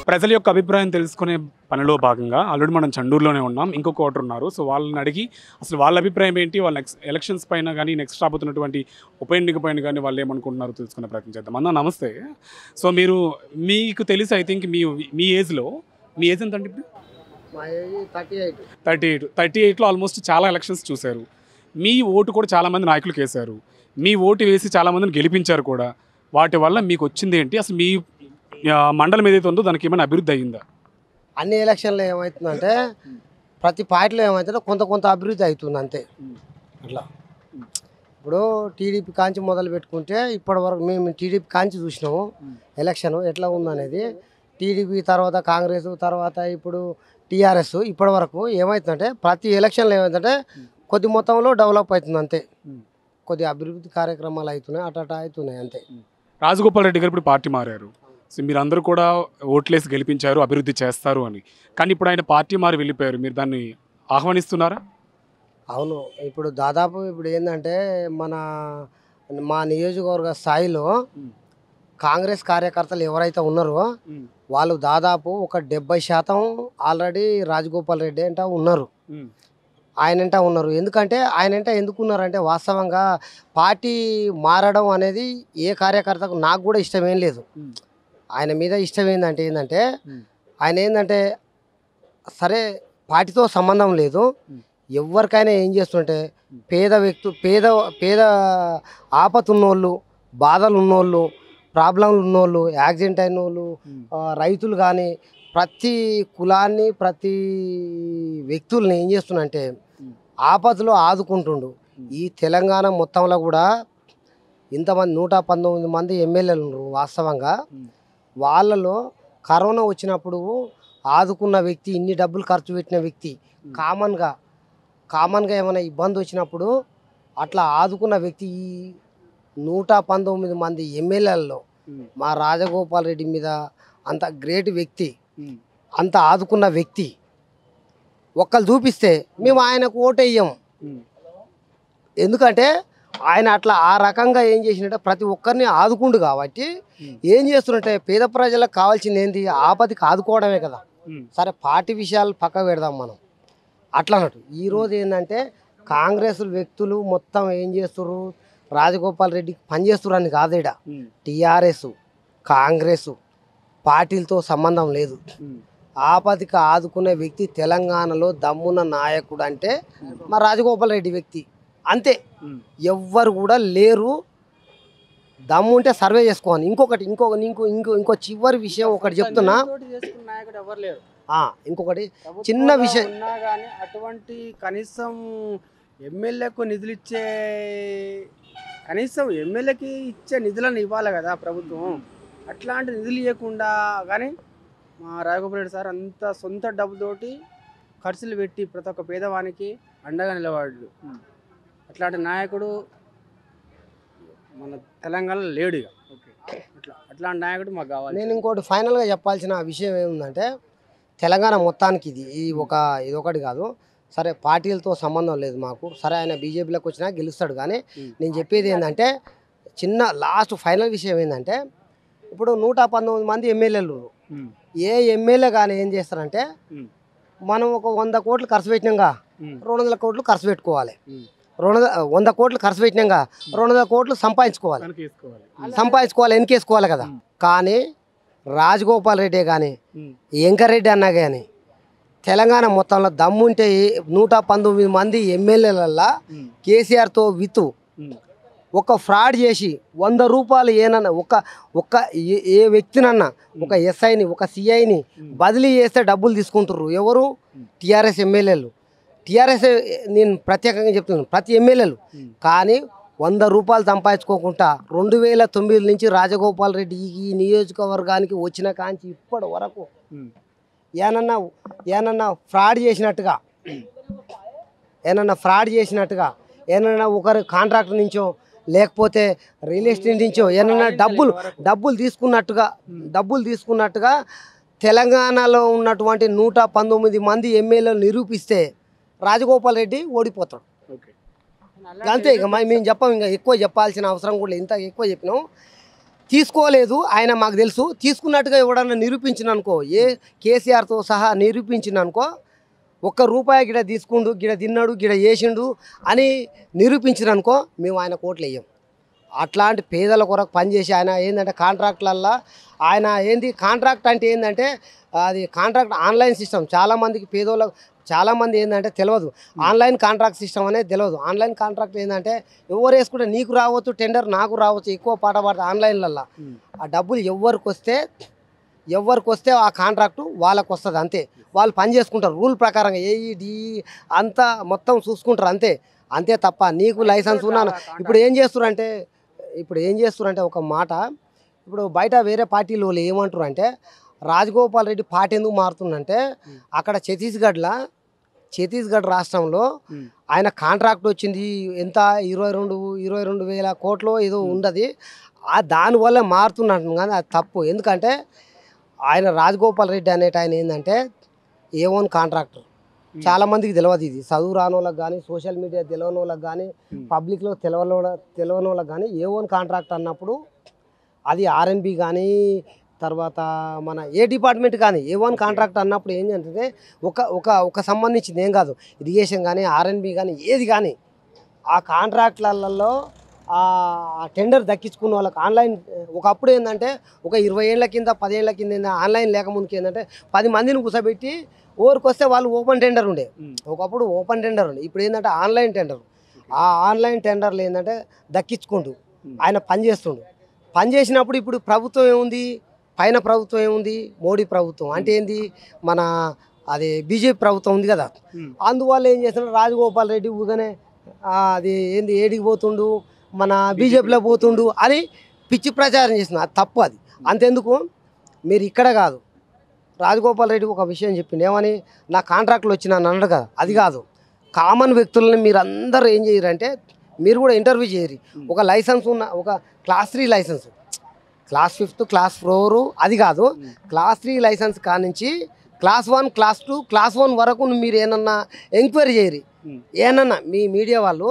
ప్రజల యొక్క అభిప్రాయం తెలుసుకునే పనిలో భాగంగా ఆల్రెడీ మనం చండూరులోనే ఉన్నాం ఇంకొక ఓటర్ ఉన్నారు సో వాళ్ళని అడిగి అసలు వాళ్ళ అభిప్రాయం ఏంటి వాళ్ళ నెక్స్ట్ ఎలక్షన్స్ పైన కానీ నెక్స్ట్ రాబోతున్నటువంటి ఉప ఎన్నిక పైన కానీ వాళ్ళు ఏమనుకుంటున్నారో తెలుసుకునే ప్రయత్నం చేద్దాం అన్న నమస్తే సో మీరు మీకు తెలిసి ఐ థింక్ మీ మీ ఏజ్లో మీ ఏజ్ ఎంత అంటే ఇప్పుడు మా age thirty eight thirty eight thirty ఎయిట్లో ఆల్మోస్ట్ చాలా ఎలక్షన్స్ చూశారు మీ ఓటు కూడా చాలామంది నాయకులకు వేశారు మీ ఓటు వేసి చాలామందిని గెలిపించారు కూడా వాటి వల్ల మీకు వచ్చింది ఏంటి అసలు మీ ఆ, మండలం ఏదైతే ఉందో దానికి ఏమైనా అభివృద్ధి అయ్యిందా అన్ని ఎలక్షన్లో ఏమవుతుందంటే ప్రతి పార్టీలో ఏమవుతుందో కొంత కొంత అభివృద్ధి అవుతుంది అంతే అట్లా ఇప్పుడు టీడీపీ కాంచి మొదలు పెట్టుకుంటే ఇప్పటి వరకు మేము టీడీపీ కాంచి చూసినాము ఎలక్షన్ ఎట్లా ఉందనేది టీడీపీ తర్వాత కాంగ్రెస్ తర్వాత ఇప్పుడు టీఆర్ఎస్ ఇప్పటి వరకు ఏమవుతుందంటే ప్రతి ఎలక్షన్లో ఏమవుతుందంటే కొద్ది మొత్తంలో డెవలప్ అవుతుంది అంతే కొద్ది అభివృద్ధి కార్యక్రమాలు అవుతున్నాయి అట అట అవుతున్నాయి అంతే రాజగోపాల్ రెడ్డి గారు ఇప్పుడు పార్టీ మారారు సో మీరు అందరూ కూడా ఓట్లేసి గెలిపించారు అభివృద్ధి చేస్తారు అని కానీ ఇప్పుడు ఆయన పార్టీ మారి వెళ్ళిపోయారు మీరు దాన్ని ఆహ్వానిస్తున్నారా అవును ఇప్పుడు దాదాపు ఇప్పుడు ఏంటంటే మన మా నియోజకవర్గ స్థాయిలో కాంగ్రెస్ కార్యకర్తలు ఎవరైతే ఉన్నారో వాళ్ళు దాదాపు ఒక డెబ్బై శాతం ఆల్రెడీ రాజగోపాల్ రెడ్డి అంట ఉన్నారు ఆయనంట ఉన్నారు ఎందుకంటే ఆయనంట ఎందుకు ఉన్నారంటే వాస్తవంగా పార్టీ మారడం అనేది ఏ కార్యకర్తకు నాకు కూడా ఇష్టమేం లేదు ఆయన మీద ఇష్టం ఏంటంటే ఏంటంటే Hmm. ఆయన ఏంటంటే సరే పార్టీతో సంబంధం లేదు Hmm. ఎవరికైనా ఏం చేస్తుంటే పేద వ్యక్తు పేద పేద ఆపత ఉన్నోళ్ళు బాధలు ఉన్నోళ్ళు ప్రాబ్లంలు ఉన్నోళ్ళు యాక్సిడెంట్ అయిన వాళ్ళు ఆ, రైతులు కానీ ప్రతి కులాన్ని ప్రతి వ్యక్తుల్ని ఏం చేస్తున్నంటే Hmm. ఆపదలో ఆదుకుంటుండు Hmm. ఈ తెలంగాణ మొత్తంలో కూడా ఇంతమంది నూట పంతొమ్మిది మంది ఎమ్మెల్యేలు ఉన్నారు వాస్తవంగా Hmm. వాళ్ళలో కరోనా వచ్చినప్పుడు ఆదుకున్న వ్యక్తి ఇన్ని డబ్బులు ఖర్చు పెట్టిన వ్యక్తి Hmm. కామన్గా కామన్గా ఏమైనా ఇబ్బంది వచ్చినప్పుడు అట్లా ఆదుకున్న వ్యక్తి ఈ నూట పంతొమ్మిది మంది ఎమ్మెల్యేలలో మా రాజగోపాల్ రెడ్డి మీద అంత గ్రేట్ వ్యక్తి అంత ఆదుకున్న వ్యక్తి ఒక్కరు చూపిస్తే మేము ఆయనకు ఓటేయం ఎందుకంటే ఆయన అట్లా ఆ రకంగా ఏం చేసినట్టే ప్రతి ఒక్కరిని ఆదుకుండు కాబట్టి ఏం చేస్తున్నట్టే పేద ప్రజలకు కావాల్సింది ఏంటి ఆపదికి ఆదుకోవడమే కదా సరే పార్టీ విషయాలు పక్క పెడదాం మనం అట్లా అన్నట్టు ఈరోజు ఏంటంటే కాంగ్రెస్ వ్యక్తులు మొత్తం ఏం చేస్తున్నారు రాజగోపాల్ రెడ్డికి పనిచేస్తున్నారు అని కాదు ఈడ టీఆర్ఎస్ కాంగ్రెస్ పార్టీలతో సంబంధం లేదు ఆపదికి ఆదుకునే వ్యక్తి తెలంగాణలో దమ్మున్న నాయకుడు అంటే మా రాజగోపాల్ రెడ్డి వ్యక్తి అంతే ఎవ్వరు కూడా లేరు దమ్ము ఉంటే సర్వే చేసుకోవాలి ఇంకొకటి ఇంకొక ఇంకో ఇంకో ఇంకో చివరి విషయం ఒకటి చెప్తున్నా తోటి చేసుకున్న నాయకుడు ఎవరు లేరు ఆ, ఇంకొకటి ప్రభుత్వంలో చిన్న విషయం- ఉన్నా కానీ అటువంటి కనీసం ఎమ్మెల్యేకు నిధులు ఇచ్చే కనీసం ఎమ్మెల్యేకి ఇచ్చే నిధులను ఇవ్వాలి కదా ప్రభుత్వం అట్లాంటి నిధులు ఇవ్వకుండా కానీ మా రాఘగోపాల్ రెడ్డి సార్ అంత సొంత డబ్బుతోటి ఖర్చులు పెట్టి ప్రతి ఒక్క పేదవానికి అండగా నిలబడు అట్లాంటి నాయకుడు మన తెలంగాణలో లేడు ఇక అట్లా అట్లాంటి నాయకుడు మాకు కావాలి నేను ఇంకోటి ఫైనల్గా చెప్పాల్సిన విషయం ఏముందంటే తెలంగాణ మొత్తానికి ఇది ఈ ఒక ఇది ఒకటి కాదు సరే పార్టీలతో సంబంధం లేదు మాకు సరే ఆయన బీజేపీలోకి వచ్చినా గెలుస్తాడు కానీ Hmm. నేను చెప్పేది ఏంటంటే చిన్న లాస్ట్ ఫైనల్ విషయం ఏంటంటే ఇప్పుడు నూట పంతొమ్మిది మంది ఎమ్మెల్యేలు ఏ ఎమ్మెల్యే కానీ ఏం చేస్తారంటే Hmm. మనం ఒక వంద కోట్లు ఖర్చు పెట్టినాగా రెండు వందల కోట్లు ఖర్చు పెట్టుకోవాలి Hmm. రెండు వందల వంద కోట్లు ఖర్చు పెట్టినాగా రెండు వందల కోట్లు సంపాదించుకోవాలి సంపాదించుకోవాలి వెనకేసుకోవాలి కదా Hmm. కానీ రాజగోపాల్ రెడ్డి కానీ వెంకరెడ్డి అన్న కానీ తెలంగాణ మొత్తంలో దమ్ముంటే ఏ- నూట పంతొమ్మిది మంది ఎమ్మెల్యేలల్లా కేసీఆర్తో విత్ ఒక ఫ్రాడ్ చేసి వంద రూపాయలు ఏనన్నా ఒక ఒక్క ఏ- ఏ వ్యక్తినన్నా ఒక ఎస్ఐని ఒక సిఐని బదిలీ చేస్తే డబ్బులు తీసుకుంటారు ఎవరు టీఆర్ఎస్ ఎమ్మెల్యేలు టీఆర్ఎస్ నేను ప్రత్యేకంగా చెప్తున్నాను ప్రతి ఎమ్మెల్యేలు కానీ వంద రూపాయలు సంపాదించుకోకుండా రెండు వేల తొమ్మిది నుంచి రాజగోపాల్ రెడ్డి ఈ నియోజకవర్గానికి వచ్చిన కాంచి ఇప్పటి వరకు ఏనన్నా ఏనన్నా ఫ్రాడ్ చేసినట్టుగా ఏనన్నా ఫ్రాడ్ చేసినట్టుగా ఏనన్నా ఒకరు కాంట్రాక్టర్ నుంచో లేకపోతే రియల్ ఎస్టేట్ నుంచో ఏనన్నా డబ్బులు డబ్బులు తీసుకున్నట్టుగా డబ్బులు తీసుకున్నట్టుగా తెలంగాణలో ఉన్నటువంటి నూట పంతొమ్మిది మంది ఎమ్మెల్యేలు నిరూపిస్తే రాజగోపాల్ రెడ్డి ఓడిపోతాడు అంతే ఇక మరి మేము చెప్పాం ఇంకా ఎక్కువ చెప్పాల్సిన అవసరం కూడా లేదు. ఇంత ఎక్కువ చెప్పినాం తీసుకోలేదు ఆయన మాకు తెలుసు తీసుకున్నట్టుగా ఎవడన్నా నిరూపించిన అనుకో ఏ కేసీఆర్తో సహా నిరూపించిన అనుకో ఒక్క రూపాయి గిడ తీసుకుండు గిడ తిన్నాడు గిడ చేసిండు అని నిరూపించిన అనుకో మేము ఆయన కోట్లు వేయం అట్లాంటి పేదల కొరకు పనిచేసి ఆయన ఏంటంటే కాంట్రాక్ట్లల్లో ఆయన ఏంది కాంట్రాక్ట్ అంటే ఏంటంటే అది కాంట్రాక్ట్ ఆన్లైన్ సిస్టమ్ చాలామందికి పేదోళ్ళకు చాలామంది ఏంటంటే తెలియదు ఆన్లైన్ కాంట్రాక్ట్ సిస్టమ్ అనేది తెలియదు ఆన్లైన్ కాంట్రాక్ట్ ఏంటంటే ఎవరు వేసుకుంటే నీకు రావచ్చు టెండర్ నాకు రావచ్చు ఎక్కువ పాట పాడుతుంది ఆన్లైన్లల్లో ఉమ్. ఆ డబ్బులు ఎవరికి వస్తే ఎవరికి వస్తే ఆ కాంట్రాక్టు వాళ్ళకు వస్తుంది అంతే వాళ్ళు పని చేసుకుంటారు రూల్ ప్రకారంగా ఏఈ డి అంతా మొత్తం చూసుకుంటారు అంతే అంతే తప్ప నీకు లైసెన్స్ ఉన్నాను ఇప్పుడు ఏం చేస్తున్నారంటే ఇప్పుడు ఏం చేస్తున్నారంటే ఒక మాట ఇప్పుడు బయట వేరే పార్టీలు వాళ్ళు ఏమంటారు అంటే రాజగోపాల్ రెడ్డి పార్టీ ఎందుకు మారుతుందంటే అక్కడ ఛత్తీస్గఢ్లో ఛత్తీస్గఢ్ రాష్ట్రంలో ఉమ్. ఆయన కాంట్రాక్ట్ వచ్చింది ఎంత ఇరవై రెండు ఇరవై రెండు వేల కోట్లు ఏదో ఉండదు ఆ దానివల్ల మారుతున్నట్టు కానీ అది తప్పు ఎందుకంటే ఆయన రాజగోపాల్ రెడ్డి అనేట ఆయన ఏంటంటే ఏ ఓన్ కాంట్రాక్టర్ చాలా మందికి తెలియదు ఇది చదువు రాని వాళ్ళకి కానీ సోషల్ మీడియా తెలియని వాళ్ళకి కానీ Hmm. పబ్లిక్లో తెలియని వాళ్ళ తెలియని వాళ్ళకి కానీ ఏ ఓన్ కాంట్రాక్ట్ అన్నప్పుడు అది ఆర్ఎన్బి కానీ తర్వాత మన ఏ డిపార్ట్మెంట్ కానీ ఏ వన్ కాంట్రాక్ట్ అన్నప్పుడు ఏంటంటే ఒక ఒక ఒక సంబంధించింది ఏం కాదు ఇరిగేషన్ కానీ ఆర్ఎన్బి కానీ ఏది కానీ ఆ కాంట్రాక్ట్లలో ఆ టెండర్ దక్కించుకున్న వాళ్ళకి ఆన్లైన్ ఒకప్పుడు ఏంటంటే ఒక ఇరవై ఏళ్ళ కింద పదేళ్ల కింద ఏంది ఆన్లైన్ లేకముందుకు ఏంటంటే పది మందిని కూర్చోబెట్టి ఊరికి వస్తే వాళ్ళు ఓపెన్ టెండర్ ఉండే ఉమ్. ఒకప్పుడు ఓపెన్ టెండర్ ఉండే ఇప్పుడు ఏంటంటే ఆన్లైన్ టెండర్ ఆ ఆన్లైన్ టెండర్లు ఏంటంటే దక్కించుకుంటూ ఉమ్. ఆయన పని చేస్తుండు పని చేసినప్పుడు ఇప్పుడు ప్రభుత్వం ఏముంది పైన ప్రభుత్వం ఏముంది మోడీ ప్రభుత్వం అంటే ఏంది మన అది బీజేపీ ప్రభుత్వం ఉంది కదా ఉమ్. అందువల్ల ఏం చేస్తున్నారు రాజగోపాల్ రెడ్డి ఊగానే ఆ, అది ఏంది ఏడికి పోతుండు మన బీజేపీలో పోతుండు అని పిచ్చి ప్రచారం చేస్తున్నారు అది తప్పు అది అంతెందుకు మీరు ఇక్కడ కాదు రాజగోపాల్ రెడ్డి ఒక విషయం చెప్పిండు ఏమని నా కాంట్రాక్ట్లు వచ్చిన అన్నాడు కదా అది కాదు కామన్ వ్యక్తులని మీరు అందరూ ఏం చేయరంటే మీరు కూడా ఇంటర్వ్యూ చేయరు ఒక లైసెన్స్ ఉన్న ఒక class three licence class fifth class four అది కాదు క్లాస్ త్రీ లైసెన్స్ కానించి class one class two class one వరకు మీరు ఏమన్నా ఎంక్వైరీ చేయరు ఉమ్. ఏనన్నా మీ మీడియా వాళ్ళు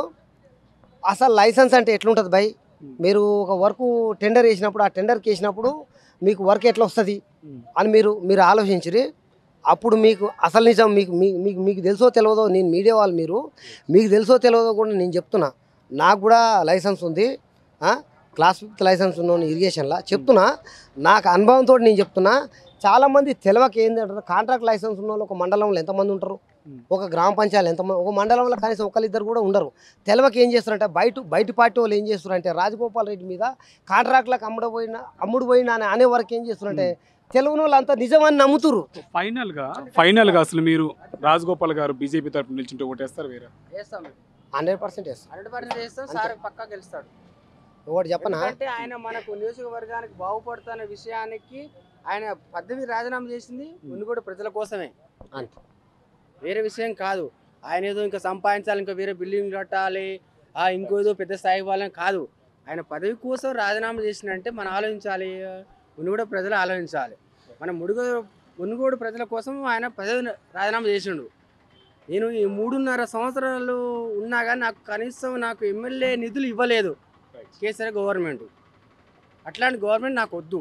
అసలు లైసెన్స్ అంటే ఎట్లుంటుంది బై మీరు ఒక వర్క్ టెండర్ వేసినప్పుడు ఆ టెండర్కి వేసినప్పుడు మీకు వర్క్ ఎట్లా వస్తుంది ఉమ్. అని మీరు మీరు ఆలోచించరి అప్పుడు మీకు అసలు నిజం మీకు మీ- మీకు మీకు తెలుసో తెలియదో నేను మీడియా వాళ్ళు మీరు మీకు తెలుసో తెలియదో కూడా నేను చెప్తున్నా నాకు కూడా లైసెన్స్ ఉంది ఆ? క్లాస్ ఫిఫ్త్ లైసెన్స్ ఉన్నాను ఇరిగేషన్లో చెప్తున్నా నాకు అనుభవంతో నేను చెప్తున్నా చాలామంది తెలవక ఏంటంటారు కాంట్రాక్ట్ లైసెన్స్ ఉన్న వాళ్ళు ఒక మండలంలో ఎంతమంది ఉంటారు ఉమ్. ఒక గ్రామ పంచాయతీ ఎంతమంది ఒక మండలంలో కనీసం ఒకరిద్దరు కూడా ఉండరు తెలవక ఏం చేస్తారంటే బయట బయట పార్టీ వాళ్ళు ఏం చేస్తారంటే రాజగోపాల్ రెడ్డి మీద కాంట్రాక్ట్లకు అమ్ముడు పోయిన అమ్ముడు పోయిన అని అనే వరకు ఏం చేస్తారంటే తెలియని వాళ్ళు అంతా నిజమని నమ్ముతురు ఫైనల్ గా ఫైనల్ గా అసలు మీరు రాజగోపాల్ గారు బీజేపీ తరపు నిల్చుంటే ఓటేస్తారు వేరే చేస్తాం హండ్రెడ్ పర్సెంట్ వేస్తాం హండ్రెడ్ పర్సెంట్ చేస్తాం సార్ పక్కా గెలుస్తాడు ఒకటి చెప్పనా ఎందుకంటే ఆయన మనకు నియోజకవర్గానికి బాగుపడుతున్న విషయానికి ఆయన పదవి రాజీనామా చేసింది మునుగోడు ప్రజల కోసమే అంతే వేరే విషయం కాదు ఆయన ఏదో ఇంకా సంపాదించాలి ఇంకా వేరే బిల్డింగ్ కట్టాలి ఆ ఇంకో ఏదో పెద్ద స్థాయి వాళ్ళని కాదు ఆయన పదవి కోసం రాజీనామా చేసినంటే మనం ఆలోచించాలి మునుగోడు ప్రజలు ఆలోచించాలి మన ముడుగో మునుగోడు ప్రజల కోసం ఆయన పదవి రాజీనామా చేసిండు నేను ఈ మూడున్నర సంవత్సరాలు ఉన్నా కానీ నాకు కనీసం నాకు ఎమ్మెల్యే నిధులు ఇవ్వలేదు కేసీఆర్ గవర్నమెంట్ అట్లాంటి గవర్నమెంట్ నాకు వద్దు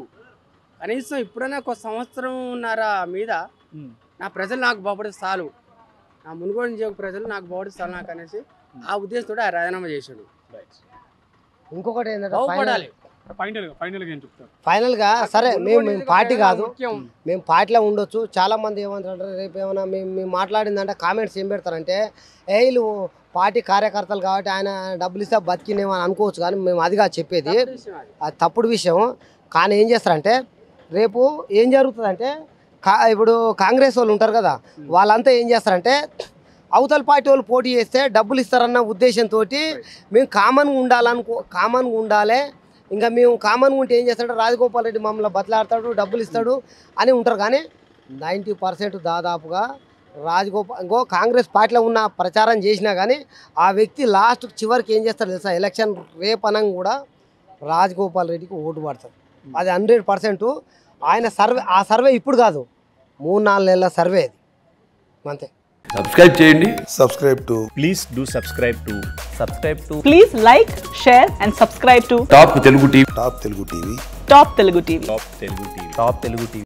కనీసం ఇప్పుడైనా ఒక సంవత్సరంన్నర మీద ఉమ్. నా ప్రజలు నాకు బాగుపడితే చాలు నా మునుగోడు నియోజక ప్రజలు నాకు బాగుపడితే చాలు నాకు అనేసి ఆ ఉద్దేశంతో ఆయన రాజీనామా చేశాడు ఇంకొకటి ఏంటంటే బాగుపడాలి ఫైనల్ గా ఫైనల్ గా ఏం చెప్తారు ఫైనల్గా సరే మేము మునుగోడు మేము నియోజక పార్టీ ప్రజలు కాదు ముఖ్యం మేము పార్టీలో ఉండొచ్చు చాలా మంది ఏమంటారంటే రేపు ఏమైనా మేము మేము మాట్లాడిందంటే కామెంట్స్ ఏం పెడతారంటే ఏ వీళ్ళు పార్టీ కార్యకర్తలు కాబట్టి ఆయన డబ్బులు ఇస్తే బతికినేమో అని అనుకోవచ్చు కానీ మేము అదిగా చెప్పేది తప్పుడు విషయం అది. అది తప్పుడు విషయం కానీ ఏం చేస్తారంటే రేపు ఏం జరుగుతుందంటే కా ఇప్పుడు కాంగ్రెస్ వాళ్ళు ఉంటారు కదా వాళ్ళంతా ఏం చేస్తారంటే అవతల పార్టీ వాళ్ళు పోటీ చేస్తే డబ్బులు ఇస్తారన్న ఉద్దేశంతో మేము కామన్గా ఉండాలనుకో కామన్గా ఉండాలి ఇంకా మేము కామన్గా ఉంటే ఏం చేస్తాడంటే రాజగోపాల్ రెడ్డి మమ్మల్ని బతలాడతాడు డబ్బులు ఇస్తాడు అని ఉంటారు కానీ నైంటీ పర్సెంట్ దాదాపుగా రాజగోపాల్ ఇంకో కాంగ్రెస్ పార్టీలో ఉన్న ప్రచారం చేసినా కానీ ఆ వ్యక్తి లాస్ట్ చివరికి ఏం చేస్తాడు తెలుసా ఎలక్షన్ రేపనంగా కూడా రాజగోపాల్ రెడ్డికి ఓటు పడతాడు అది హండ్రెడ్ పర్సెంట్ ఆయన సర్వే ఆ సర్వే ఇప్పుడు కాదు మూడు నాలుగు నెలల సర్వే అది అంతే సబ్స్క్రైబ్ చేయండి subscribe to Please do subscribe to subscribe to Please like, share, and subscribe to Top Telugu TV Top Telugu TV. Top Telugu TV. Top Telugu TV. Top Telugu TV.